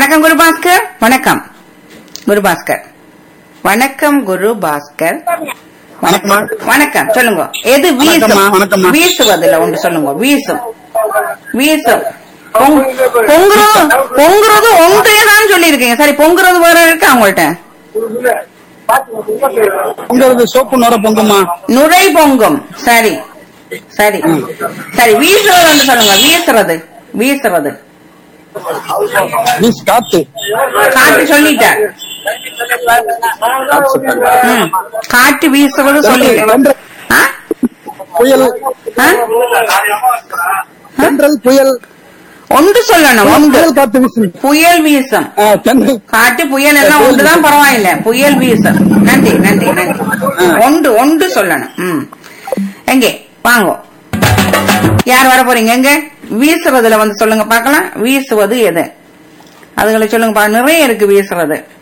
வணக்கம் குரு பாஸ்கர் வணக்கம் குரு பாஸ்கர் வணக்கம் குரு பாஸ்கர் வணக்கம்மா. வணக்கம் சொல்லுங்க எது வீசும் வணக்கம்மா, வணக்கம்மா. வீசுவதுல ஒன்று சொல்லுங்க வீசும் வீசும் பொங்- பொங்குறது பொங்குறது உங்களையே தான் சொல்லியிருக்கீங்க சரி பொங்குறது வேற இருக்கா உங்கள்ட்ட உங்களது சோப்பு நுர பொங்குமா நுரை பொங்கும் சரி சரி சரி வீசுறது ஒன்று சொல்லுங்க வீசுறது வீசுறது மீன்ஸ் காத்து காற்று சொல்லிட்டார் ம். காற்று வீசுறது சொல்லிட்டேன் ஆ? புயல் ஆ? தென்றல் புயல் ஒன்று சொல்லணும் ஒன்று புயல் காத்து வீசும் புயல் வீசும் ஆ, தென்றல் காட்டு புயல் எல்லாம் ஒன்றுதான் பரவாயில்ல புயல் வீசும் நன்றி நன்றி நன்றி ஒன்று ஒன்று சொல்லணும் ம் எங்கே வாங்கோ யார் வர போறீங்க எங்க வீசுறதுல வந்து சொல்லுங்க பார்க்கலாம் வீசுவது எது அதுகளை சொல்லுங்க பா நிறைய இருக்கு வீசுறது